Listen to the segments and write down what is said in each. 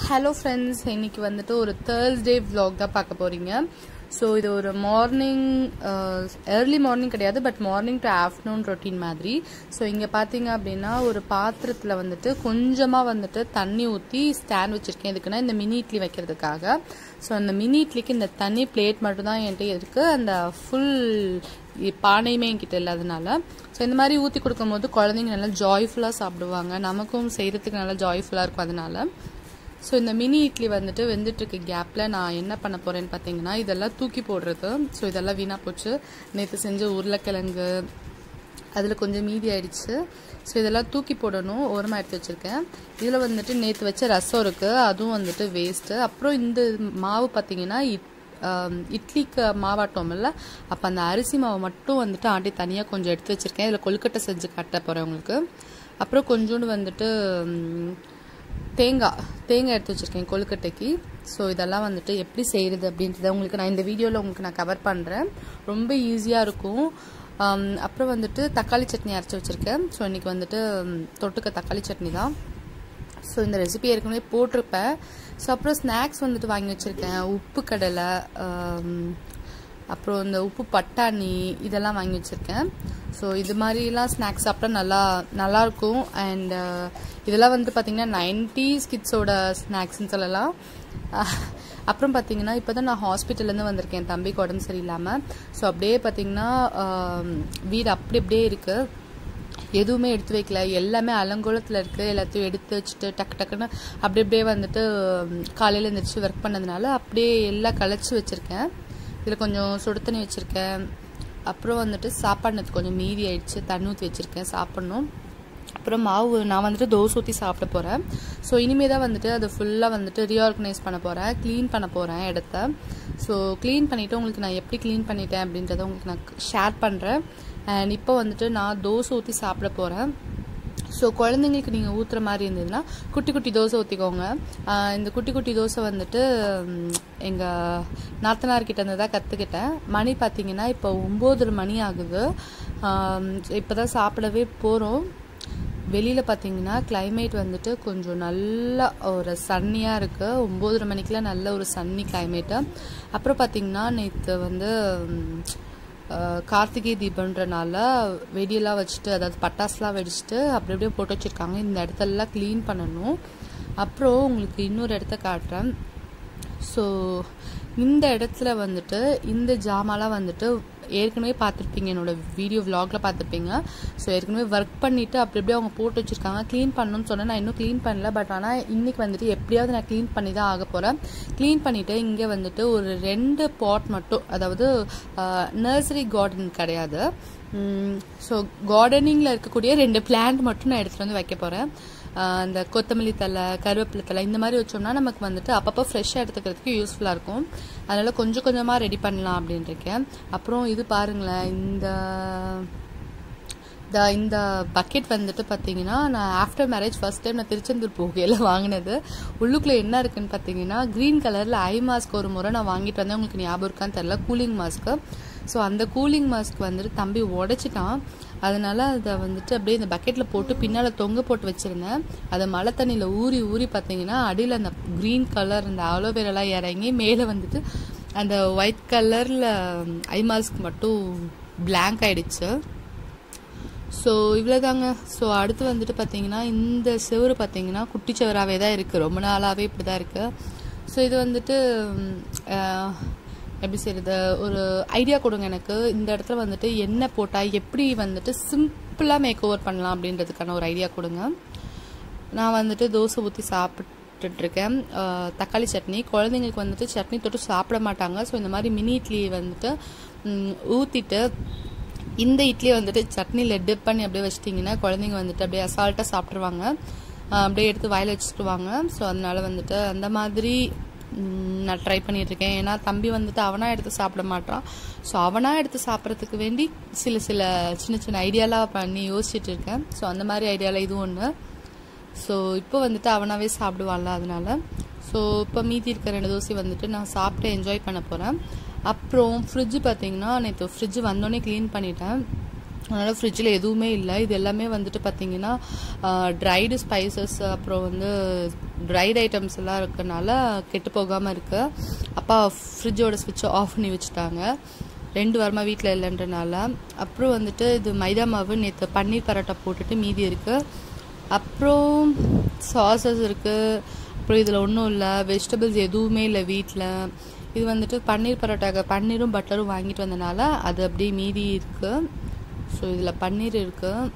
hello friends இன்னைக்கு வந்துட்டு ஒரு தேர்ஸ்டே vlog தான் பார்க்க போறீங்க ஸோ இது ஒரு மார்னிங் ஏர்லி மார்னிங் கிடையாது but morning to afternoon routine மாதிரி ஸோ இங்கே பார்த்தீங்க அப்படின்னா ஒரு பாத்திரத்தில் வந்துட்டு கொஞ்சமாக வந்துட்டு தண்ணி ஊற்றி ஸ்டாண்ட் வச்சுருக்கேன் எதுக்குன்னா இந்த மினி இட்லி வைக்கிறதுக்காக ஸோ அந்த மினி இட்லிக்கு இந்த தண்ணி பிளேட் மட்டும் தான் என்கிட்ட இருக்குது அந்த ஃபுல் பானையுமே என்கிட்ட இல்லாதனால ஸோ இந்த மாதிரி ஊற்றி கொடுக்கும்போது குழந்தைங்க நல்லா ஜாய்ஃபுல்லாக சாப்பிடுவாங்க நமக்கும் செய்கிறதுக்கு நல்லா ஜாய்ஃபுல்லாக இருக்கும் அதனால ஸோ இந்த மினி இட்லி வந்துட்டு வெந்துட்டு இருக்க கேப்பில் நான் என்ன பண்ண போகிறேன்னு பார்த்தீங்கன்னா இதெல்லாம் தூக்கி போடுறது ஸோ இதெல்லாம் வீணாக போச்சு நேற்று செஞ்ச உருளைக்கிழங்கு அதில் கொஞ்சம் மீதி ஆயிடுச்சு ஸோ இதெல்லாம் தூக்கி போடணும் ஓரமாக எடுத்து வச்சுருக்கேன் இதில் வந்துட்டு நேற்று வச்ச ரசம் இருக்குது அதுவும் வந்துட்டு வேஸ்ட்டு அப்புறம் இந்த மாவு பார்த்தீங்கன்னா இட் ஆம், இட்லிக்கு மாவாட்டோம்ல அப்போ அந்த அரிசி மாவை மட்டும் வந்துட்டு ஆட்டி தனியாக கொஞ்சம் எடுத்து வச்சுருக்கேன் இதில் கொழுக்கட்டை செஞ்சு காட்ட போகிறேன் உங்களுக்கு அப்புறம் கொஞ்சோண்டு வந்துட்டு ம், தேங்காய் தேங்காய் எடுத்து வச்சுருக்கேன் கொழுக்கட்டைக்கு ஸோ இதெல்லாம் வந்துட்டு எப்படி செய்கிறது அப்படின்றத உங்களுக்கு நான் இந்த வீடியோவில் உங்களுக்கு நான் கவர் பண்ணுறேன் ரொம்ப ஈஸியாக இருக்கும் ஆம், அப்புறம் வந்துட்டு தக்காளி சட்னி அரைச்சி வச்சுருக்கேன் ஸோ இன்றைக்கி வந்துட்டு ம், தொட்டுக்க தக்காளி சட்னி தான் ஸோ இந்த ரெசிபி ஏற்கனவே போட்டிருப்பேன் ஸோ அப்புறம் ஸ்நாக்ஸ் வந்துட்டு வாங்கி வச்சுருக்கேன் உப்பு கடலை ஆம், அப்புறம் இந்த உப்பு பட்டாணி இதெல்லாம் வாங்கி வச்சுருக்கேன் ஸோ இது மாதிரிலாம் ஸ்நாக்ஸ் சாப்பிட்டா நல்லா நல்லாயிருக்கும் அண்ட் இதெல்லாம் வந்து பார்த்திங்கன்னா நைன்டிஸ் கிட்ஸோட ஸ்நாக்ஸ்னு சொல்லலாம் அஹ், அப்புறம் பார்த்தீங்கன்னா இப்போ தான் நான் ஹாஸ்பிட்டல்லேருந்து வந்திருக்கேன் தம்பிக்கு உடம்பு சரியில்லாமல் ஸோ அப்படியே பார்த்தீங்கன்னா ஆம், வீடு அப்படி அப்படியே இருக்குது எதுவுமே எடுத்து வைக்கல எல்லாமே அலங்கோலத்தில் இருக்குது எல்லாத்தையும் எடுத்து வச்சுட்டு டக்கு டக்குன்னு அப்படி அப்படியே வந்துட்டு காலையில் எழுந்திரிச்சு ஒர்க் பண்ணதுனால அப்படியே எல்லாம் கலைச்சி வச்சுருக்கேன் இதில் கொஞ்சம் சுடு தண்ணி வச்சுருக்கேன் அப்புறம் வந்துட்டு சாப்பாடு நேத்து கொஞ்சம் மீதி ஆயிடுச்சு தண்ணி ஊற்றி வச்சுருக்கேன் சாப்பிட்ணும் அப்புறம் மாவு நான் வந்துட்டு தோசை ஊற்றி சாப்பிட போகிறேன் ஸோ இனிமே தான் வந்துட்டு அதை ஃபுல்லாக வந்துட்டு ரீஆர்கனைஸ் பண்ண போகிறேன் க்ளீன் பண்ண போகிறேன் இடத்த ஸோ க்ளீன் பண்ணிவிட்டு உங்களுக்கு நான் எப்படி க்ளீன் பண்ணிட்டேன் அப்படின்றத உங்களுக்கு நான் ஷேர் பண்ணுறேன் அண்ட் இப்போ வந்துட்டு நான் தோசை ஊற்றி சாப்பிட போகிறேன் ஸோ குழந்தைங்களுக்கு நீங்கள் ஊற்றுற மாதிரி இருந்ததுன்னா குட்டி குட்டி தோசை ஊற்றிக்கோங்க ஆஹ் இந்த குட்டி குட்டி தோசை வந்துட்டு எங்கள் நாத்தனார்கிட்ட இருந்து தான் கற்றுக்கிட்டேன் மணி பார்த்தீங்கன்னா இப்போ ஒம்போதரை மணி ஆகுது இப்போ தான் சாப்பிடவே போகிறோம் வெளியில் பார்த்தீங்கன்னா climate வந்துட்டு கொஞ்சம் நல்ல ஒரு சன்னியாக இருக்குது ஒம்போதரை மணிக்கெலாம் நல்ல ஒரு சன்னி கிளைமேட்டு அப்புறம் பார்த்தீங்கன்னா நேற்று வந்து ம், அஹ், கார்த்திகை தீபன்றனால வெடியெல்லாம் வச்சுட்டு அதாவது பட்டாசுலாம் வெடிச்சிட்டு அப்படி அப்படியே போட்டு வச்சுருக்காங்க இந்த இடத்தெல்லாம் க்ளீன் பண்ணணும் அப்புறம் உங்களுக்கு இன்னொரு இடத்த காட்டுறேன் ஸோ இந்த இடத்துல வந்துட்டு இந்த ஜாமாலாம் வந்துட்டு ஏற்கனவே பார்த்துருப்பீங்க என்னோட வீடியோ vlogல பார்த்துருப்பீங்க ஸோ ஏற்கனவே ஒர்க் பண்ணிவிட்டு அப்படி அப்படியே அவங்க போட்டு வச்சுருக்காங்க க்ளீன் பண்ணணும்னு சொன்னேன் நான் இன்னும் க்ளீன் பண்ணல பட் ஆனால் இன்னைக்கு வந்துட்டு எப்படியாவது நான் க்ளீன் பண்ணி தான் ஆக போகிறேன் க்ளீன் பண்ணிவிட்டு இங்கே வந்துட்டு ஒரு ரெண்டு பாட் மட்டும் அதாவது நர்சரி கார்டன் கிடையாது ஸோ கார்டனிங்கில் இருக்கக்கூடிய ரெண்டு பிளான்ட் மட்டும் நான் எடுத்துகிட்டு வந்து வைக்க போகிறேன் அந்த கொத்தமல்லி தலை கருவேப்பிலை தலை இந்த மாதிரி வச்சோம்னா நமக்கு வந்துட்டு அப்பப்போ ஃப்ரெஷ்ஷாக எடுத்துக்கிறதுக்கு யூஸ்ஃபுல்லாக இருக்கும் அதனால் கொஞ்சம் கொஞ்சமாக ரெடி பண்ணலாம் அப்படின்னு இருக்கேன் அப்புறம் இது பாருங்களேன் இந்த இந்த இந்த பக்கெட் வந்துட்டு பார்த்தீங்கன்னா நான் ஆஃப்டர் மேரேஜ் ஃபர்ஸ்ட் டைம் நான் திருச்செந்தூர் போகையில் வாங்கினது உள்ளுக்குள்ளே என்ன இருக்குன்னு பார்த்தீங்கன்னா க்ரீன் கலரில் ஐ மாஸ்க் ஒரு முறை நான் வாங்கிட்டு வந்தேன் உங்களுக்கு ஞாபகம் இருக்கான்னு தெரில கூலிங் மாஸ்க்கு ஸோ அந்த கூலிங் மாஸ்க் வந்துட்டு தம்பி உடைச்சிட்டான் அதனால அதை வந்துட்டு அப்படியே இந்த பக்கெட்டில் போட்டு பின்னால் தொங்க போட்டு வச்சுருந்தேன் அதை மழை தண்ணியில் ஊறி ஊறி பார்த்தீங்கன்னா அடியில் அந்த க்ரீன் கலர் அந்த அலோவேரெல்லாம் இறங்கி மேலே வந்துட்டு அந்த ஒயிட் கலரில் ஐ மாஸ்க் மட்டும் blank ஆயிடுச்சு ஸோ இவ்வளோதாங்க ஸோ அடுத்து வந்துட்டு பார்த்தீங்கன்னா இந்த செவரு பார்த்தீங்கன்னா குட்டி செவராகவே தான் இருக்குது ரொம்ப நாளாகவே இப்படி தான் இருக்குது ஸோ இது வந்துட்டு ம், அஹ், எப்படி செய்கிறது ஒரு ஐடியா கொடுங்க எனக்கு இந்த இடத்துல வந்துட்டு என்ன போட்டால் எப்படி வந்துட்டு சிம்பிளாக மேக் ஓவர் பண்ணலாம் அப்படின்றதுக்கான ஒரு ஐடியா கொடுங்க நான் வந்துட்டு தோசை ஊற்றி சாப்பிட்டுட்ருக்கேன் தக்காளி சட்னி குழந்தைங்களுக்கு வந்துட்டு சட்னி தொட்டு சாப்பிட மாட்டாங்க ஸோ இந்த மாதிரி மினி இட்லி வந்துட்டு ஊற்றிட்டு இந்த இட்லியை வந்துட்டு சட்னியில் டிப் பண்ணி அப்படியே வச்சிட்டிங்கன்னா குழந்தைங்க வந்துட்டு அப்படியே அசால்ட்டாக சாப்பிட்ருவாங்க ஆஹ் அப்படியே எடுத்து வாயில் வச்சுட்டுவாங்க ஸோ அதனால வந்துட்டு அந்த மாதிரி ம், நான் ட்ரை இருக்கேன் ஏன்னா தம்பி வந்துட்டு அவனா எடுத்து சாப்பிட மாட்டான் ஸோ அவனா எடுத்து சாப்பிட்றதுக்கு வேண்டி சில சில சின்ன சின்ன ஐடியாலாம் பண்ணி யோசிச்சுட்டு இருக்கேன் ஸோ அந்த மாதிரி ஐடியாவில் இது ஒன்று ஸோ இப்போ வந்துட்டு அவனாவே சாப்பிடுவான்ல அதனால ஸோ இப்போ மீதி இருக்க ரெண்டு தோசை வந்துட்டு நான் சாப்பிட்டு என்ஜாய் பண்ண போகிறேன் அப்புறம் ஃப்ரிட்ஜ் பார்த்தீங்கன்னா நேற்று ஃப்ரிட்ஜ் வந்தோடனே க்ளீன் பண்ணிட்டேன் அதனால் ஃப்ரிட்ஜில் எதுவுமே இல்லை இது எல்லாமே வந்துட்டு பார்த்தீங்கன்னா ட்ரைடு ஸ்பைசஸ் அப்புறம் வந்து ட்ரைட் ஐட்டம்ஸ் எல்லாம் இருக்கனால கெட்டு போகாமல் இருக்கு அப்பா ஃப்ரிட்ஜோட ஸ்விட்சை ஆஃப் பண்ணி வச்சுட்டாங்க ரெண்டு வாரமாக வீட்டில் இல்லைன்றனால அப்புறம் வந்துட்டு இது மைதா மாவு நேற்று பன்னீர் பரோட்டா போட்டுட்டு மீதி இருக்குது அப்புறம் சாசஸ் இருக்குது அப்புறம் இதில் ஒன்றும் இல்லை வெஜிடபிள்ஸ் எதுவுமே இல்லை வீட்டில் இது வந்துட்டு பன்னீர் பரோட்டாக்கு பன்னீரும் பட்டரும் வாங்கிட்டு வந்தனால அது அப்படியே மீதி இருக்குது ஸோ இதில் பன்னீர் இருக்குது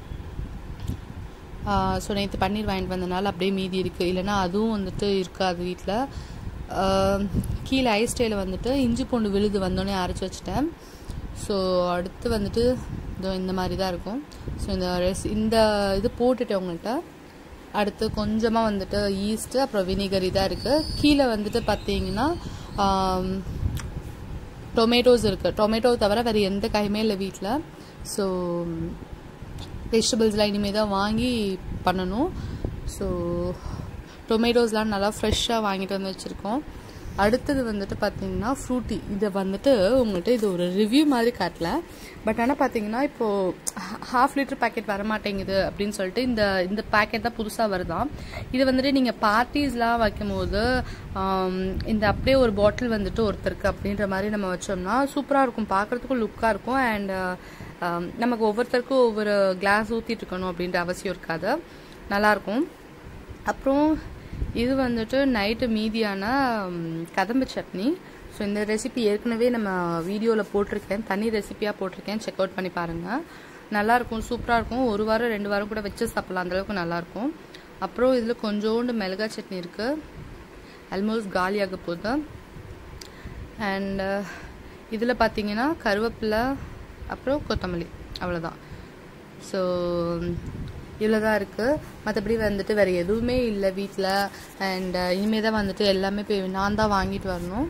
ஸோ நேற்று பன்னீர் வாங்கிட்டு வந்தனால அப்படியே மீதி இருக்குது இல்லைன்னா அதுவும் வந்துட்டு இருக்காது வீட்டில் கீழே ஐஸ்டேயில் வந்துட்டு இஞ்சி பூண்டு விழுது வந்தோடனே அரைச்சி வச்சுட்டேன் ஸோ அடுத்து வந்துட்டு இதோ இந்த மாதிரி தான் இருக்கும் ஸோ இந்த ரெஸ் இந்த இது போட்டுட்டேன் உங்கள்கிட்ட அடுத்து கொஞ்சமாக வந்துட்டு ஈஸ்ட்டு அப்புறம் வினிகர் இதாக இருக்குது கீழே வந்துட்டு பார்த்தீங்கன்னா டொமேட்டோஸ் இருக்குது டொமேட்டோ தவிர வேறு எந்த காயுமே இல்லை வீட்டில் ஸோ வெஜிடபிள்ஸ்லாம் இனிமேல் தான் வாங்கி பண்ணணும் ஸோ டொமேட்டோஸ்லாம் நல்லா ஃப்ரெஷ்ஷாக வாங்கிட்டு வந்து வச்சுருக்கோம் அடுத்தது வந்துட்டு பார்த்தீங்கன்னா ஃப்ரூட்டி இதை வந்துட்டு உங்கள்கிட்ட இது ஒரு ரிவ்யூ மாதிரி காட்டல பட் ஆனால் பார்த்தீங்கன்னா இப்போது ஹாஃப் லிட்டர் பேக்கெட் வர மாட்டேங்குது அப்படின்னு சொல்லிட்டு இந்த இந்த பேக்கெட் தான் புதுசாக வருதான் இது வந்துட்டு நீங்கள் பார்ட்டிஸ்லாம் வைக்கும்போது இந்த அப்படியே ஒரு பாட்டில் வந்துட்டு ஒருத்தருக்கு அப்படின்ற மாதிரி நம்ம வச்சோம்னா சூப்பராக இருக்கும் பார்க்குறதுக்கும் லுக்காக இருக்கும் அண்ட் நமக்கு ஒவ்வொருத்தருக்கும் ஒவ்வொரு கிளாஸ் ஊற்றிட்டு இருக்கணும் அப்படின்ற அவசியம் இருக்காது நல்லாயிருக்கும் அப்புறம் இது வந்துட்டு நைட்டு மீதியான கதம்பு சட்னி ஸோ இந்த ரெசிபி ஏற்கனவே நம்ம வீடியோவில் போட்டிருக்கேன் தனி ரெசிபியாக போட்டிருக்கேன் செக் அவுட் பண்ணி பாருங்கள் நல்லாயிருக்கும் சூப்பராக இருக்கும் ஒரு வாரம் ரெண்டு வாரம் கூட வச்சு சாப்பிட்லாம் அந்தளவுக்கு நல்லாயிருக்கும் அப்புறம் இதில் கொஞ்சோண்டு மிளகா சட்னி இருக்குது ஆல்மோஸ்ட் காலியாக போகுது அண்ட் இதில் பார்த்தீங்கன்னா கருவேப்பிலை அப்புறம் கொத்தமல்லி அவ்வளோதான் ஸோ இவ்வளோ தான் இருக்குது மற்றபடி வந்துட்டு வேறு எதுவுமே இல்லை வீட்டில் அண்ட் இனிமேல் தான் வந்துட்டு எல்லாமே போய் நான் தான் வாங்கிட்டு வரணும்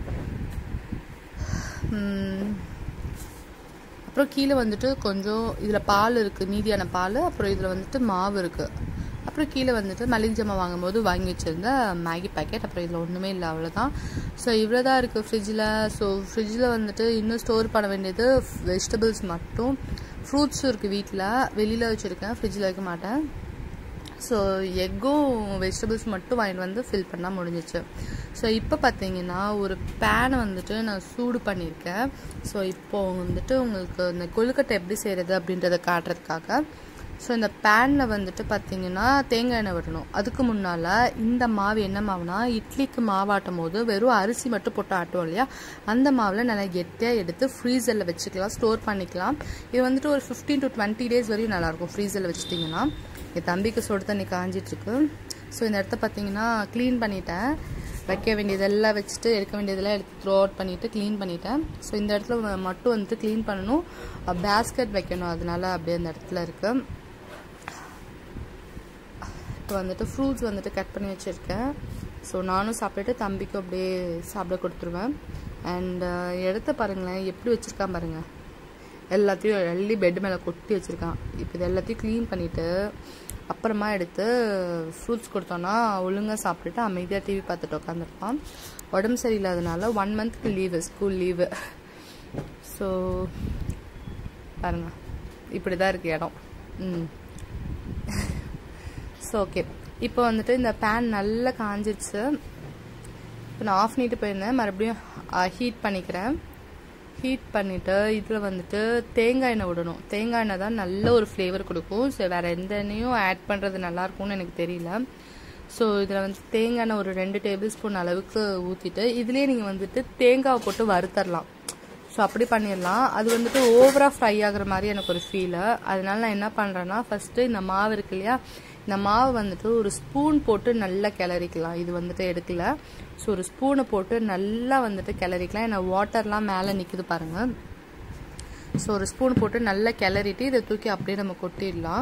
அப்புறம் கீழே வந்துட்டு கொஞ்சம் இதில் பால் இருக்குது மீதியான பால் அப்புறம் இதில் வந்துட்டு மாவு இருக்குது அப்புறம் கீழே வந்துட்டு மளிகை ஜாமான் வாங்கும்போது வாங்கி வச்சுருந்த மேகி பேக்கெட் அப்புறம் இதில் ஒன்றுமே இல்லை அவ்வளோதான் ஸோ இவ்வளோ தான் இருக்குது ஃப்ரிட்ஜில் ஸோ ஃப்ரிட்ஜில் வந்துட்டு இன்னும் ஸ்டோர் பண்ண வேண்டியது வெஜிடபிள்ஸ் மட்டும் ஃப்ரூட்ஸும் இருக்குது வீட்டில் வெளியில் வச்சுருக்கேன் ஃப்ரிட்ஜில் வைக்க மாட்டேன் ஸோ எக்கும் வெஜிடபிள்ஸ் மட்டும் வாங்கிட்டு வந்து ஃபில் பண்ணால் முடிஞ்சிச்சு ஸோ இப்போ பார்த்தீங்கன்னா ஒரு பேனை வந்துட்டு நான் சூடு பண்ணியிருக்கேன் ஸோ இப்போது வந்துட்டு உங்களுக்கு இந்த கொழுக்கட்டை எப்படி செய்கிறது அப்படின்றத காட்டுறதுக்காக ஸோ இந்த பேனில் வந்துட்டு பார்த்தீங்கன்னா தேங்காய் எண்ணெய் விடணும் அதுக்கு முன்னால் இந்த மாவு என்ன மாவுனா இட்லிக்கு மாவாட்டும் போது வெறும் அரிசி மட்டும் போட்டு ஆட்டுவோம் இல்லையா அந்த மாவில் நல்லா கெட்டியாக எடுத்து ஃப்ரீசரில் வச்சுக்கலாம் ஸ்டோர் பண்ணிக்கலாம் இது வந்துட்டு ஒரு ஃபிஃப்டீன் டு டுவெண்ட்டி டேஸ் வரையும் நல்லாயிருக்கும் ஃப்ரீசரில் வச்சுட்டிங்கன்னா என் தம்பிக்கு சுடு தண்ணி காஞ்சிட்ருக்கு ஸோ இந்த இடத்த பார்த்தீங்கன்னா க்ளீன் பண்ணிட்டேன் வைக்க வேண்டியதெல்லாம் வச்சுட்டு எடுக்க வேண்டியதெல்லாம் எடுத்து த்ரோ அவுட் பண்ணிவிட்டு க்ளீன் பண்ணிட்டேன் ஸோ இந்த இடத்துல மட்டும் வந்துட்டு க்ளீன் பண்ணணும் பேஸ்கெட் வைக்கணும் அதனால அப்படியே அந்த இடத்துல இருக்குது இப்போ வந்துட்டு ஃப்ரூட்ஸ் வந்துட்டு கட் பண்ணி வச்சுருக்கேன் ஸோ நானும் சாப்பிட்டுட்டு தம்பிக்கும் அப்படியே சாப்பிட கொடுத்துருவேன் அண்ட் இடத்த பாருங்களேன் எப்படி வச்சுருக்கான் பாருங்கள் எல்லாத்தையும் எள்ளி பெட் மேலே கொட்டி வச்சுருக்கான் இப்போ இது எல்லாத்தையும் க்ளீன் பண்ணிவிட்டு அப்புறமா எடுத்து ஃப்ரூட்ஸ் கொடுத்தோன்னா ஒழுங்காக சாப்பிட்டுட்டு அமைதியாக டிவி பார்த்துட்டு உட்காந்துருப்பான் உடம்பு சரியில்லாதனால ஒன் மந்த்க்கு லீவு ஸ்கூல் லீவு ஸோ பாருங்கள் இப்படி தான் இருக்குது இடம் ம் ஸோ ஓகே இப்போ வந்துட்டு இந்த பேன் நல்லா காஞ்சிருச்சு இப்போ நான் ஆஃப் பண்ணிட்டு போயிருந்தேன் மறுபடியும் ஹீட் பண்ணிக்கிறேன் ஹீட் பண்ணிவிட்டு இதில் வந்துட்டு தேங்காய் எண்ணெய் விடணும் தேங்காய் எண்ணெய் தான் நல்ல ஒரு ஃப்ளேவர் கொடுக்கும் ஸோ வேறு எந்த எண்ணெயும் ஆட் பண்ணுறது நல்லாயிருக்கும்னு எனக்கு தெரியல ஸோ இதில் வந்து தேங்காய் எண்ணெய் ஒரு ரெண்டு டேபிள் ஸ்பூன் அளவுக்கு ஊற்றிட்டு இதுலேயே நீங்கள் வந்துட்டு தேங்காவை போட்டு வறுத்தரலாம் ஸோ அப்படி பண்ணிடலாம் அது வந்துட்டு ஓவராக ஃப்ரை ஆகுற மாதிரி எனக்கு ஒரு ஃபீலு அதனால நான் என்ன பண்ணுறேன்னா ஃபஸ்ட்டு இந்த மாவு இருக்கு இல்லையா இந்த மாவு வந்துட்டு ஒரு ஸ்பூன் போட்டு நல்லா கிளறிக்கலாம் இது வந்துட்டு எடுக்கல ஸோ ஒரு ஸ்பூனை போட்டு நல்லா வந்துட்டு கிளறிக்கலாம் ஏன்னா வாட்டர்லாம் மேலே நிற்குது பாருங்கள் ஸோ ஒரு ஸ்பூன் போட்டு நல்லா கிளறிட்டு இதை தூக்கி அப்படியே நம்ம கொட்டிடலாம்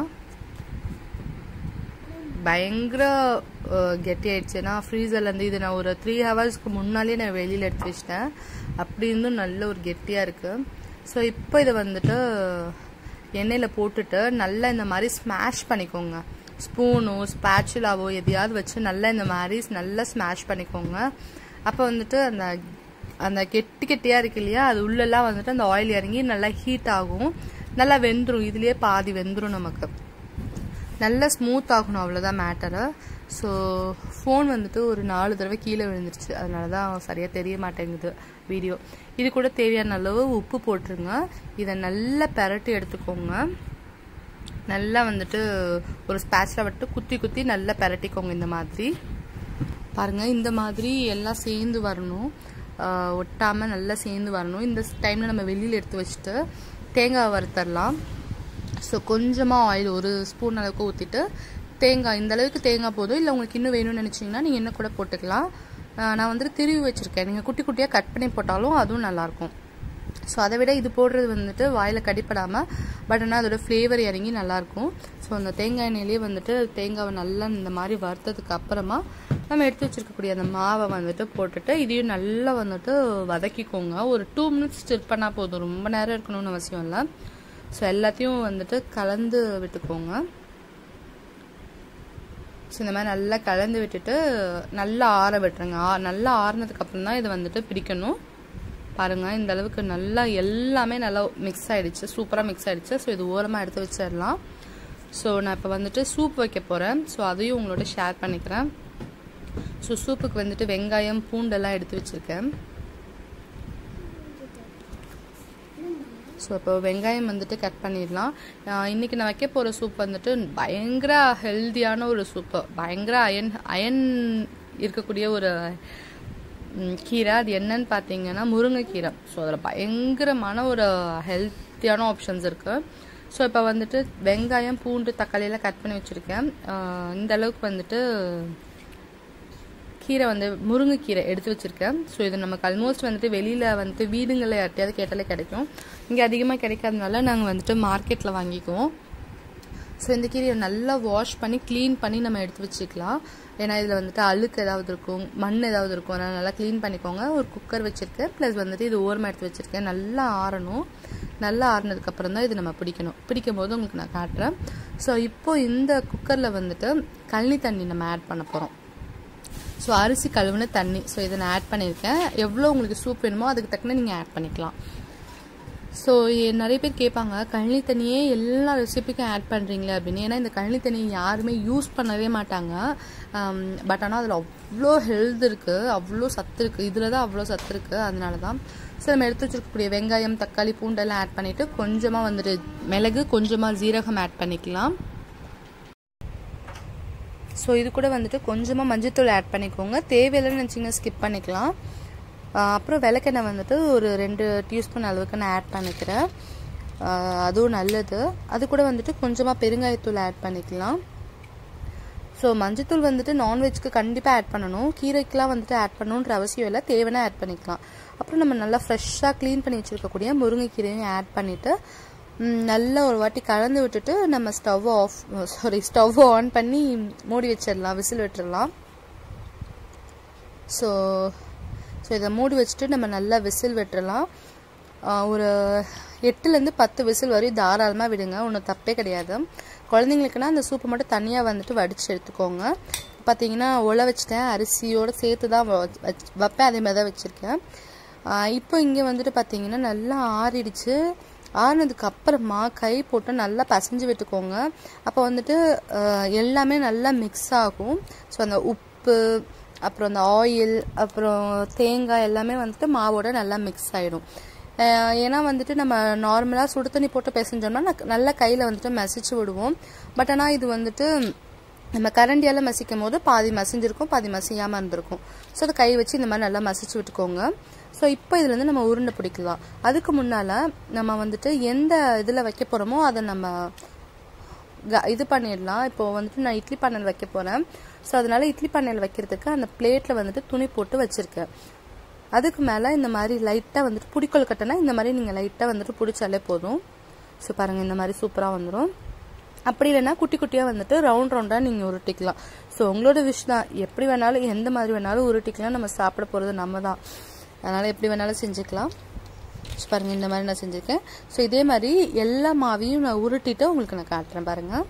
பயங்கர கெட்டி ஆயிடுச்சுன்னா ஃப்ரீசர்லேருந்து இது நான் ஒரு த்ரீ ஹவர்ஸ்க்கு முன்னாலே நான் வெளியில் எடுத்து வச்சிட்டேன் அப்படி இருந்தும் நல்ல ஒரு கெட்டியாக இருக்குது ஸோ இப்போ இதை வந்துட்டு எண்ணெயில் போட்டுட்டு நல்லா இந்த மாதிரி ஸ்மாஷ் பண்ணிக்கோங்க ஸ்பூனோ ஸ்பேச்சுலாவோ எதையாவது வச்சு நல்லா இந்த மாதிரி நல்லா ஸ்மாஷ் பண்ணிக்கோங்க அப்போ வந்துட்டு அந்த அந்த கெட்டி கெட்டியாக இருக்கு இல்லையா அது உள்ளெல்லாம் வந்துட்டு அந்த ஆயில் இறங்கி நல்லா ஹீட் ஆகும் நல்லா வெந்துடும் இதுலேயே பாதி வெந்துடும் நமக்கு நல்லா ஸ்மூத் ஆகணும் அவ்வளோதான் மேட்டரு ஸோ ஃபோன் வந்துட்டு ஒரு நாலு தடவை கீழே விழுந்துருச்சு அதனால தான் சரியாக தெரிய மாட்டேங்குது வீடியோ இது கூட தேவையான அளவு உப்பு போட்டுருங்க இதை நல்லா பெரட்டி எடுத்துக்கோங்க நல்லா வந்துட்டு ஒரு ஸ்பேச்சில் விட்டு குத்தி குத்தி நல்லா பெரட்டிக்கோங்க இந்த மாதிரி பாருங்கள் இந்த மாதிரி எல்லாம் சேர்ந்து வரணும் ஒட்டாமல் நல்லா சேர்ந்து வரணும் இந்த டைமில் நம்ம வெளியில் எடுத்து வச்சுட்டு தேங்காய் வறுத்தரலாம் ஸோ கொஞ்சமாக ஆயில் ஒரு ஸ்பூன் அளவுக்கு ஊற்றிட்டு தேங்காய் இந்த அளவுக்கு தேங்காய் போதும் இல்லை உங்களுக்கு இன்னும் வேணும்னு நினச்சிங்கன்னா நீங்கள் என்ன கூட போட்டுக்கலாம் நான் வந்துட்டு திருவி வச்சுருக்கேன் நீங்கள் குட்டி குட்டியாக கட் பண்ணி போட்டாலும் அதுவும் நல்லாயிருக்கும் ஸோ அதை விட இது போடுறது வந்துட்டு வாயில் கடிப்படாமல் பட் ஆனால் அதோட ஃப்ளேவர் இறங்கி நல்லாயிருக்கும் ஸோ அந்த தேங்காய் எண்ணெயிலே வந்துட்டு தேங்காவை நல்லா இந்த மாதிரி வறுத்ததுக்கு அப்புறமா நம்ம எடுத்து வச்சுருக்கக்கூடிய அந்த மாவை வந்துட்டு போட்டுட்டு இதையும் நல்லா வந்துட்டு வதக்கிக்கோங்க ஒரு டூ மினிட்ஸ் ஸ்டிர் பண்ணால் போதும் ரொம்ப நேரம் இருக்கணும்னு அவசியம் இல்லை ஸோ எல்லாத்தையும் வந்துட்டு கலந்து விட்டுக்கோங்க ஸோ இந்த மாதிரி நல்லா கலந்து விட்டுட்டு நல்லா ஆற விட்டுருங்க நல்லா ஆறுனதுக்கப்புறம் தான் இதை வந்துட்டு பிடிக்கணும் பாருங்கள் இந்த அளவுக்கு நல்லா எல்லாமே நல்லா மிக்ஸ் ஆகிடுச்சு சூப்பராக மிக்ஸ் ஆகிடுச்சு ஸோ இது ஓரமாக எடுத்து வச்சிடலாம் ஸோ நான் இப்போ வந்துட்டு சூப் வைக்க போகிறேன் ஸோ அதையும் உங்களோட ஷேர் பண்ணிக்கிறேன் ஸோ சூப்புக்கு வந்துட்டு வெங்காயம் பூண்டெல்லாம் எடுத்து வச்சுருக்கேன் ஸோ இப்போ வெங்காயம் வந்துட்டு கட் பண்ணிடலாம் இன்றைக்கி நான் வைக்க போகிற சூப் வந்துட்டு பயங்கர ஹெல்த்தியான ஒரு சூப்பு பயங்கர அயன் அயன் இருக்கக்கூடிய ஒரு கீரை அது என்னன்னு பார்த்தீங்கன்னா முருங்கைக்கீரை ஸோ அதில் பயங்கரமான ஒரு ஹெல்த்தியான ஆப்ஷன்ஸ் இருக்குது ஸோ இப்போ வந்துட்டு வெங்காயம் பூண்டு தக்காளியெல்லாம் கட் பண்ணி வச்சுருக்கேன் இந்த அளவுக்கு வந்துட்டு கீரை வந்து முருங்கைக்கீரை எடுத்து வச்சுருக்கேன் ஸோ இது நமக்கு ஆல்மோஸ்ட் வந்துட்டு வெளியில் வந்துட்டு வீடுங்களில் யார்ட்டையாவது கேட்டாலே கிடைக்கும் இங்கே அதிகமாக கிடைக்காதனால நாங்கள் வந்துட்டு மார்க்கெட்டில் வாங்கிக்குவோம் ஸோ இந்த கீரையை நல்லா வாஷ் பண்ணி க்ளீன் பண்ணி நம்ம எடுத்து வச்சுக்கலாம் ஏன்னா இதில் வந்துட்டு அழுக்கு ஏதாவது இருக்கும் மண் ஏதாவது இருக்கும் அதனால் நல்லா க்ளீன் பண்ணிக்கோங்க ஒரு குக்கர் வச்சுருக்கேன் ப்ளஸ் வந்துட்டு இது ஓரமாக எடுத்து வச்சுருக்கேன் நல்லா ஆறணும் நல்லா ஆறுனதுக்கப்புறம் தான் இது நம்ம பிடிக்கணும் பிடிக்கும் போது உங்களுக்கு நான் காட்டுறேன் ஸோ இப்போது இந்த குக்கரில் வந்துட்டு கழனி தண்ணி நம்ம ஆட் பண்ண போகிறோம் ஸோ அரிசி கழுவுன தண்ணி ஸோ இதை நான் ஆட் பண்ணியிருக்கேன் எவ்வளோ உங்களுக்கு சூப் வேணுமோ அதுக்கு தக்கன நீங்கள் ஆட் பண்ணிக்கலாம் ஸோ நிறைய பேர் கேட்பாங்க கழனி தண்ணியே எல்லா ரெசிபிக்கும் ஆட் பண்ணுறீங்களே அப்படின்னு ஏன்னா இந்த கழனி தண்ணி யாருமே யூஸ் பண்ணவே மாட்டாங்க பட் ஆனால் அதில் அவ்வளோ ஹெல்த் இருக்குது அவ்வளோ சத்து இருக்குது இதில் தான் அவ்வளோ சத்து இருக்குது அதனால தான் ஸோ நம்ம எடுத்து வச்சுருக்கக்கூடிய வெங்காயம் தக்காளி பூண்டெல்லாம் ஆட் பண்ணிவிட்டு கொஞ்சமாக வந்துட்டு மிளகு கொஞ்சமாக ஜீரகம் ஆட் பண்ணிக்கலாம் ஸோ இது கூட வந்துட்டு கொஞ்சமாக மஞ்சத்தூள் ஆட் பண்ணிக்கோங்க தேவையில்லைன்னு நினச்சிங்க ஸ்கிப் பண்ணிக்கலாம் அப்புறம் விளக்கெண்ணெய் வந்துட்டு ஒரு ரெண்டு டீஸ்பூன் அளவுக்கு நான் ஆட் பண்ணிக்கிறேன் அதுவும் நல்லது அது கூட வந்துட்டு கொஞ்சமாக பெருங்காயத்தூள் ஆட் பண்ணிக்கலாம் ஸோ மஞ்சத்தூள் வந்துட்டு நான்வெஜ்க்கு கண்டிப்பாக ஆட் பண்ணணும் கீரைக்கெலாம் வந்துட்டு ஆட் பண்ணணுன்ற அவசியம் இல்லை தேவைன்னா ஆட் பண்ணிக்கலாம் அப்புறம் நம்ம நல்லா ஃப்ரெஷ்ஷாக க்ளீன் பண்ணி வச்சுருக்கக்கூடிய முருங்கைக்கீரையும் ஆட் பண்ணிவிட்டு நல்லா ஒரு வாட்டி கலந்து விட்டுட்டு நம்ம stove off sorry stove on பண்ணி மூடி வச்சிடலாம் விசில் விட்டுடலாம் ஸோ ஸோ இதை மூடி வச்சுட்டு நம்ம நல்லா விசில் விட்டுறலாம் ஒரு எட்டுலேருந்து பத்து விசில் வரையும் தாராளமாக விடுங்க ஒன்றும் தப்பே கிடையாது குழந்தைங்களுக்குன்னா அந்த சூப்பை மட்டும் தனியாக வந்துட்டு வடித்து எடுத்துக்கோங்க பார்த்தீங்கன்னா உழ வச்சுட்டேன் அரிசியோடு சேர்த்து தான் வைப்பேன் அதே மாதிரி தான் வச்சுருக்கேன் இப்போ இங்கே வந்துட்டு பார்த்தீங்கன்னா நல்லா ஆறிடுச்சு ஆறுனதுக்கு அப்புறமா கை போட்டு நல்லா பசைஞ்சு விட்டுக்கோங்க அப்போ வந்துட்டு எல்லாமே நல்லா மிக்ஸ் ஆகும் ஸோ அந்த உப்பு அப்புறம் அந்த ஆயில் அப்புறம் தேங்காய் எல்லாமே வந்துட்டு மாவோட நல்லா மிக்ஸ் ஆகிடும் ஏன்னா வந்துட்டு நம்ம நார்மலாக சுடு தண்ணி போட்டு பிசைஞ்சோம்னா நல்லா கையில் வந்துட்டு மசிச்சு விடுவோம் பட் ஆனால் இது வந்துட்டு நம்ம கரண்டியால் மசிக்கும் போது பாதி மசிஞ்சிருக்கும் பாதி மசியாமல் இருந்திருக்கும் ஸோ அதை கை வச்சு இந்த மாதிரி நல்லா மசிச்சு விட்டுக்கோங்க ஸோ இப்போ இதுலேருந்து நம்ம உருண்டை பிடிக்கலாம் அதுக்கு முன்னால் நம்ம வந்துட்டு எந்த இதில் வைக்க போகிறோமோ அதை நம்ம இது பண்ணிடலாம் இப்போது வந்துட்டு நான் இட்லி பானையில் வைக்க போகிறேன் ஸோ அதனால் இட்லி பானையில் வைக்கிறதுக்கு அந்த பிளேட்டில் வந்துட்டு துணி போட்டு வச்சுருக்கேன் அதுக்கு மேலே இந்த மாதிரி லைட்டாக வந்துட்டு புடிக்கொல் கட்டினா இந்த மாதிரி நீங்கள் லைட்டாக வந்துட்டு பிடிச்சாலே போதும் ஸோ பாருங்கள் இந்த மாதிரி சூப்பராக வந்துடும் அப்படி இல்லைன்னா குட்டி குட்டியாக வந்துட்டு ரவுண்ட் ரவுண்டாக நீங்கள் உருட்டிக்கலாம் ஸோ உங்களோட விஷ் தான் எப்படி வேணாலும் எந்த மாதிரி வேணாலும் உருட்டிக்கலாம் நம்ம சாப்பிட போகிறது நம்ம தான் அதனால் எப்படி வேணாலும் செஞ்சுக்கலாம் ஸோ பாருங்கள் இந்த மாதிரி நான் செஞ்சுருக்கேன் ஸோ இதே மாதிரி எல்லா மாவையும் நான் உருட்டிட்டு உங்களுக்கு நான் காட்டுறேன் பாருங்கள்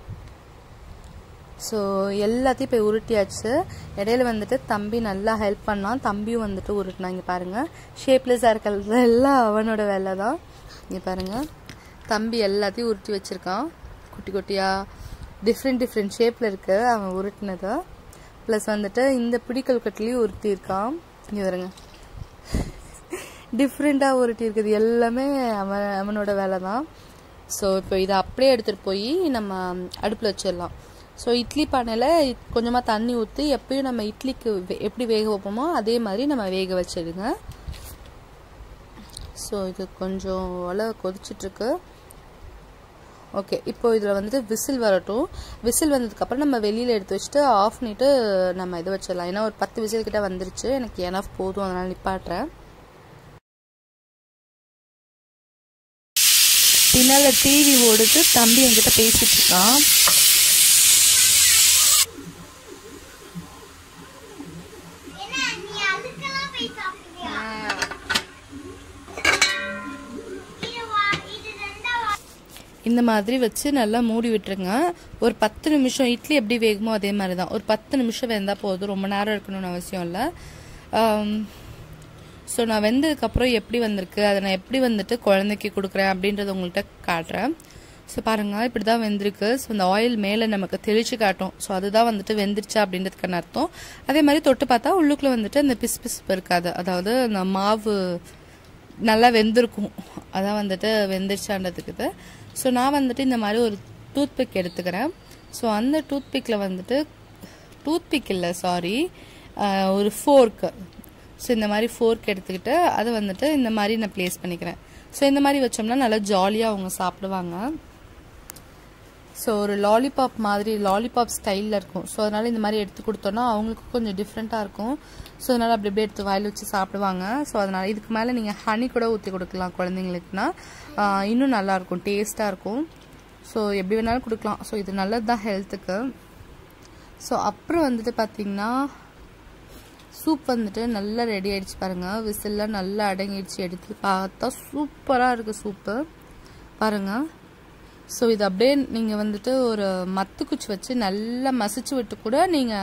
ஸோ எல்லாத்தையும் போய் உருட்டியாச்சு இடையில வந்துட்டு தம்பி நல்லா ஹெல்ப் பண்ணான் தம்பியும் வந்துட்டு உருட்டினாங்க பாருங்கள் ஷேப்லெஸ்ஸாக இருக்கிறது எல்லாம் அவனோட வேலை தான் இங்கே பாருங்கள் தம்பி எல்லாத்தையும் உருட்டி வச்சுருக்கான் குட்டி குட்டியாக டிஃப்ரெண்ட் டிஃப்ரெண்ட் ஷேப்பில் இருக்குது அவன் உருட்டினதை ப்ளஸ் வந்துட்டு இந்த பிடிக்கல் கட்டிலையும் ஒருத்தி இருக்கான் இங்கே வருங்க டிஃப்ரெண்ட்டாக உருட்டி இருக்குது எல்லாமே அவன் அவனோட வேலை தான் ஸோ இப்போ இதை அப்படியே எடுத்துகிட்டு போய் நம்ம அடுப்பில் வச்சிடலாம் ஸோ இட்லி பானையில் கொஞ்சமாக தண்ணி ஊற்றி எப்பயும் நம்ம இட்லிக்கு வே- எப்படி வேக வைப்போமோ அதே மாதிரி நம்ம வேக வச்சிடுங்க ஸோ இது கொஞ்சம் வலை கொதிச்சிட்ருக்கு ஓகே இப்போ இதில் வந்துட்டு விசில் வரட்டும் விசில் வந்ததுக்கப்புறம் நம்ம வெளியில் எடுத்து வச்சுட்டு ஆஃப் பண்ணிட்டு நம்ம இதை வச்சிடலாம் ஏன்னா ஒரு பத்து விசில் கிட்ட வந்துருச்சு எனக்கு எனஃப் போதும் அதனால் நிப்பாட்டுறேன் பின்னால் டிவி ஓடுது தம்பி என்கிட்ட பேசிட்டு இருக்கான் என்ன நீ அதுக்கெல்லாம் போய் சாப்பிடுவியா இது வா இது ரெண்டா வா இந்த மாதிரி வச்சு நல்லா மூடி விட்டுருங்க ஒரு பத்து நிமிஷம் இட்லி எப்படி வேகுமோ அதே மாதிரி தான் ஒரு பத்து நிமிஷம் வெந்தால் போதும் ரொம்ப நேரம் இருக்கணும்னு அவசியம் இல்லை ஸோ நான் வெந்ததுக்கப்புறம் எப்படி வந்திருக்கு அதை நான் எப்படி வந்துட்டு குழந்தைக்கு கொடுக்குறேன் அப்படின்றத உங்கள்கிட்ட காட்டுறேன் ஸோ பாருங்கள் இப்படி தான் வெந்திருக்கு ஸோ இந்த ஆயில் மேலே நமக்கு தெளிச்சு காட்டும் ஸோ அதுதான் வந்துட்டு வெந்துருச்சா அப்படின்றதுக்கான அர்த்தம் அதே மாதிரி தொட்டு பார்த்தா உள்ளுக்குள்ளே வந்துட்டு அந்த பிசு பிசுப்பு இருக்காது அதாவது அந்த மாவு நல்லா வெந்திருக்கும் அதான் வந்துட்டு வெந்துருச்சான்றதுக்கு ஸோ நான் வந்துட்டு இந்த மாதிரி ஒரு டூத்பிக் எடுத்துக்கிறேன் ஸோ அந்த டூத்பிக்கில் வந்துட்டு டூத்பிக் இல்லை சாரி ஒரு ஃபோர்க்கு ஸோ இந்த மாதிரி ஃபோர்க் எடுத்துக்கிட்டு அதை வந்துட்டு இந்த மாதிரி நான் ப்ளேஸ் பண்ணிக்கிறேன் ஸோ இந்த மாதிரி வச்சோம்னா நல்லா ஜாலியாக அவங்க சாப்பிடுவாங்க ஸோ ஒரு லாலிபாப் மாதிரி லாலிபாப் ஸ்டைலில் இருக்கும் ஸோ அதனால் இந்த மாதிரி எடுத்து கொடுத்தோன்னா அவங்களுக்கு கொஞ்சம் டிஃப்ரெண்ட்டாக இருக்கும் ஸோ அதனால் அப்படி அப்படியே எடுத்து வாயில் வச்சு சாப்பிடுவாங்க ஸோ அதனால் இதுக்கு மேலே நீங்கள் ஹனி கூட ஊற்றி கொடுக்கலாம் குழந்தைங்களுக்குனா ஆஹ் இன்னும் நல்லாயிருக்கும் டேஸ்ட்டாக இருக்கும் ஸோ எப்படி வேணாலும் கொடுக்கலாம் ஸோ இது நல்லது தான் ஹெல்த்துக்கு ஸோ அப்புறம் வந்துட்டு பார்த்தீங்கன்னா சூப் வந்துட்டு நல்லா ரெடி ஆயிடுச்சு பாருங்க விசில்லாம் நல்லா அடங்கிடுச்சு எடுத்து பார்த்தா சூப்பராக இருக்குது சூப்பு பாருங்க ஸோ இது அப்படியே நீங்கள் வந்துட்டு ஒரு மத்து குச்சி வச்சு நல்லா மசிச்சு விட்டு கூட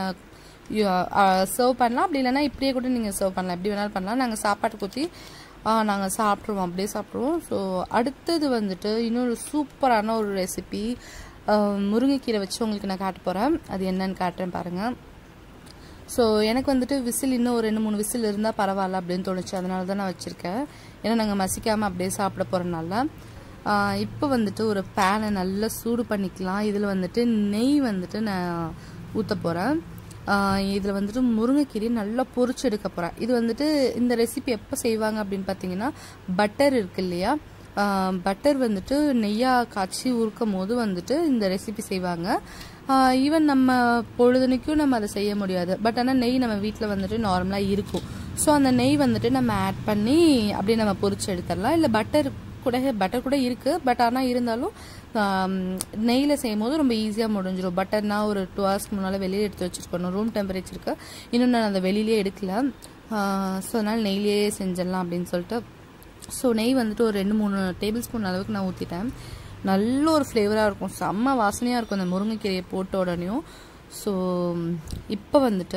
நீங்கள் சர்வ் பண்ணலாம் அப்படி இல்லைன்னா இப்படியே கூட நீங்கள் சர்வ் பண்ணலாம் எப்படி வேணாலும் பண்ணலாம் நாங்கள் சாப்பாட்டு ஊற்றி நாங்கள் சாப்பிட்ருவோம் அப்படியே சாப்பிட்ருவோம் ஸோ அடுத்தது வந்துட்டு இன்னொரு சூப்பரான ஒரு ரெசிபி முருங்கைக்கீரை வச்சு உங்களுக்கு நான் காட்ட போகிறேன் அது என்னன்னு காட்டுறேன் பாருங்கள் ஸோ எனக்கு வந்துட்டு விசில் இன்னும் ஒரு ரெண்டு மூணு விசில் இருந்தால் பரவாயில்ல அப்படின்னு தோணுச்சு அதனால தான் நான் வச்சுருக்கேன் ஏன்னா நாங்கள் மசிக்காமல் அப்படியே சாப்பிட போகிறனால இப்போ வந்துட்டு ஒரு பேனை நல்லா சூடு பண்ணிக்கலாம் இதில் வந்துட்டு நெய் வந்துட்டு நான் ஊற்ற போகிறேன் இதில் வந்துட்டு முருங்கைக்கீரை நல்லா பொரிச்சு எடுக்க போகிறேன் இது வந்துட்டு இந்த ரெசிபி எப்போ செய்வாங்க அப்படின்னு பார்த்தீங்கன்னா பட்டர் இருக்கு இல்லையா பட்டர் வந்துட்டு நெய்யாக காய்ச்சி உருக்கும் போது வந்துட்டு இந்த ரெசிபி செய்வாங்க ஈவன் நம்ம பொழுதுனைக்கும் நம்ம அதை செய்ய முடியாது பட் ஆனால் நெய் நம்ம வீட்டில் வந்துட்டு நார்மலாக இருக்கும் ஸோ அந்த நெய் வந்துட்டு நம்ம ஆட் பண்ணி அப்படியே நம்ம பொரிச்சு எடுத்துடலாம் இல்லை பட்டர் கூட பட்டர் கூட இருக்குது பட் ஆனால் இருந்தாலும் நெய்யில் செய்யும் போது ரொம்ப ஈஸியாக முடிஞ்சிடும் பட்டர்னா ஒரு டூ ஹவர்ஸ்க்கு முன்னால் வெளியே எடுத்து வச்சுருக்கணும் ரூம் டெம்பரேச்சருக்கு இன்னும் நான் அதை வெளியிலே எடுக்கல ஸோ அதனால் நெய்லேயே செஞ்சிடலாம் அப்படின்னு சொல்லிட்டு ஸோ நெய் வந்துட்டு ஒரு ரெண்டு மூணு டேபிள் ஸ்பூன் அளவுக்கு நான் ஊற்றிட்டேன் நல்ல ஒரு ஃப்ளேவராக இருக்கும் செம்ம வாசனையாக இருக்கும் அந்த முருங்கைக்கீரையை போட்ட உடனேயும் ஸோ இப்போ வந்துட்டு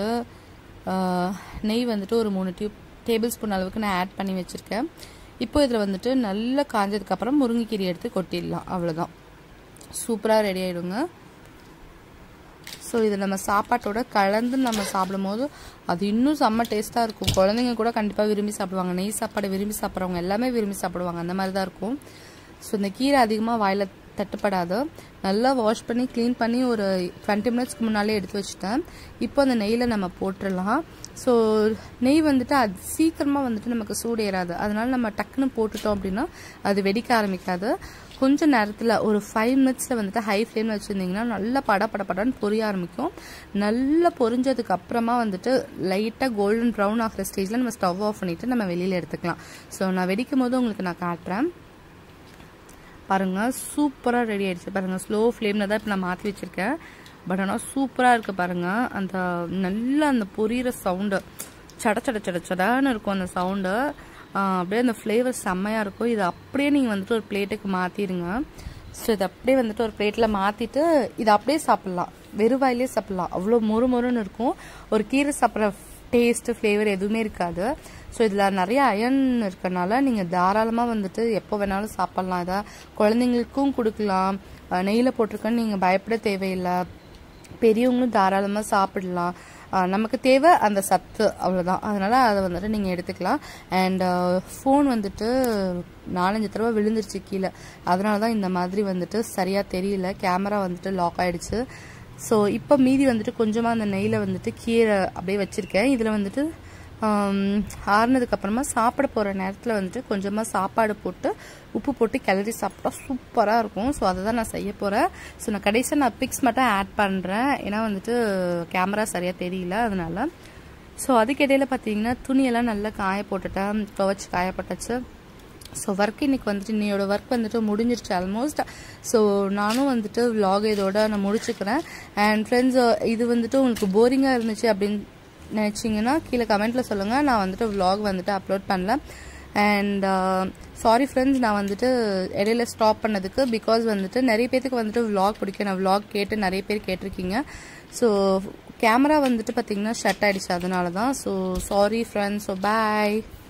நெய் வந்துட்டு ஒரு மூணு டியூப் டேபிள் ஸ்பூன் அளவுக்கு நான் ஆட் பண்ணி வச்சுருக்கேன் இப்போ இதில் வந்துட்டு நல்லா காஞ்சதுக்கப்புறம் முருங்கைக்கீரை எடுத்து கொட்டிடலாம் அவ்வளோதான் சூப்பராக ரெடி ஆகிடுங்க ஸோ இதை நம்ம சாப்பாட்டோட கலந்து நம்ம சாப்பிடும்போது அது இன்னும் செம்ம டேஸ்ட்டாக இருக்கும் குழந்தைங்க கூட கண்டிப்பாக விரும்பி சாப்பிடுவாங்க நெய் சாப்பாடை விரும்பி சாப்பிட்றவங்க எல்லாமே விரும்பி சாப்பிடுவாங்க அந்த மாதிரி தான் இருக்கும் ஸோ இந்த கீரை அதிகமாக வாயில் தட்டுப்படாது நல்லா வாஷ் பண்ணி க்ளீன் பண்ணி ஒரு டுவெண்ட்டி மினிட்ஸ்க்கு முன்னாலே எடுத்து வச்சுட்டேன் இப்போ அந்த நெய்யில் நம்ம போட்டுடலாம் ஸோ நெய் வந்துட்டு அது சீக்கிரமாக வந்துட்டு நமக்கு சூடு ஏறாது அதனால நம்ம டக்குன்னு போட்டுட்டோம் அப்படின்னா அது வெடிக்க ஆரம்பிக்காது கொஞ்ச நேரத்தில் ஒரு ஃபைவ் மினிட்ஸில் வந்துட்டு ஹை ஃப்ளேமில் வச்சுருந்தீங்கன்னா நல்லா பட பட படன்னு பொரிய ஆரம்பிக்கும் நல்லா பொரிஞ்சதுக்கு அப்புறமா வந்துட்டு லைட்டாக கோல்டன் ப்ரௌன் ஆகிற ஸ்டேஜில் நம்ம ஸ்டவ் ஆஃப் பண்ணிவிட்டு நம்ம வெளியில் எடுத்துக்கலாம் ஸோ நான் வெடிக்கும் போது உங்களுக்கு நான் காட்டுறேன் பாருங்கள் சூப்பராக ரெடி ஆயிடுச்சு பாருங்கள் ஸ்லோ ஃப்ளேமில் தான் இப்போ நான் மாற்றி வச்சுருக்கேன் பட் ஆனால் சூப்பராக இருக்குது பாருங்கள் அந்த நல்ல அந்த பொரியிற சவுண்டு சட சட சட சடான்னு இருக்கும் அந்த சவுண்டு அப்படியே அந்த ஃப்ளேவர் செம்மையாக இருக்கும் இது அப்படியே நீங்கள் வந்துட்டு ஒரு பிளேட்டுக்கு மாற்றிடுங்க ஸோ இதை அப்படியே வந்துட்டு ஒரு பிளேட்டில் மாற்றிட்டு இதை அப்படியே சாப்பிட்லாம் வெறும் வாயிலே சாப்பிட்லாம் அவ்வளோ மொறு மொறுன்னு இருக்கும் ஒரு கீரை சாப்பிட்ற டேஸ்ட்டு ஃப்ளேவர் எதுவுமே இருக்காது ஸோ இதில் நிறைய அயன் இருக்கனால நீங்கள் தாராளமாக வந்துட்டு எப்போ வேணாலும் சாப்பிட்லாம் இதை குழந்தைங்களுக்கும் கொடுக்கலாம் நெய்யில் போட்டிருக்கேன்னு நீங்கள் பயப்பட தேவையில்லை பெரியவங்களும் தாராளமாக சாப்பிடலாம் நமக்கு தேவை அந்த சத்து அவ்வளோதான் அதனால் அதை வந்துட்டு நீங்கள் எடுத்துக்கலாம் அண்ட் ஃபோன் வந்துட்டு நாலஞ்சு தடவை விழுந்துருச்சு கீழே அதனால தான் இந்த மாதிரி வந்துட்டு சரியாக தெரியல கேமரா வந்துட்டு லாக் ஆயிடுச்சு ஸோ இப்போ மீதி வந்துட்டு கொஞ்சமாக அந்த நெய்யில் வந்துட்டு கீரை அப்படியே வச்சுருக்கேன் இதில் வந்துட்டு ஆறுனதுக்கப்புறமா சாப்பிட போகிற நேரத்தில் வந்துட்டு கொஞ்சமாக சாப்பாடு போட்டு உப்பு போட்டு கிளறி சாப்பிட்டா சூப்பராக இருக்கும் ஸோ அதை தான் நான் செய்ய போகிறேன் ஸோ நான் கடைசியாக நான் பிக்ஸ் மட்டும் ஆட் பண்ணுறேன் ஏன்னா வந்துட்டு கேமரா சரியாக தெரியல அதனால ஸோ அதுக்கு இடையில பார்த்தீங்கன்னா துணியெல்லாம் நல்லா காய போட்டுட்டேன் துவச்சி காய போட்டாச்சு ஸோ ஒர்க் இன்னைக்கு வந்துட்டு இன்னையோட ஒர்க் வந்துட்டு முடிஞ்சிருச்சு ஆல்மோஸ்ட் ஸோ நானும் வந்துட்டு vlog இதோட நான் முடிச்சுக்கிறேன் அண்ட் ஃப்ரெண்ட்ஸ் இது வந்துட்டு உங்களுக்கு போரிங்காக இருந்துச்சு அப்படின்னு நினச்சிங்கன்னா கீழே கமெண்ட்டில் சொல்லுங்கள் நான் வந்துட்டு vlog வந்துட்டு அப்லோட் பண்ணல அண்ட் சாரி ஃப்ரெண்ட்ஸ் நான் வந்துட்டு இடையில ஸ்டாப் பண்ணதுக்கு பிகாஸ் வந்துட்டு நிறைய பேத்துக்கு வந்துட்டு vlog பிடிக்கும் நான் vlog கேட்டு நிறைய பேர் கேட்டிருக்கீங்க ஸோ கேமரா வந்துட்டு பார்த்தீங்கன்னா ஷட் ஆயிடுச்சு அதனால தான் ஸோ சாரி ஃப்ரெண்ட்ஸ் ஸோ பாய்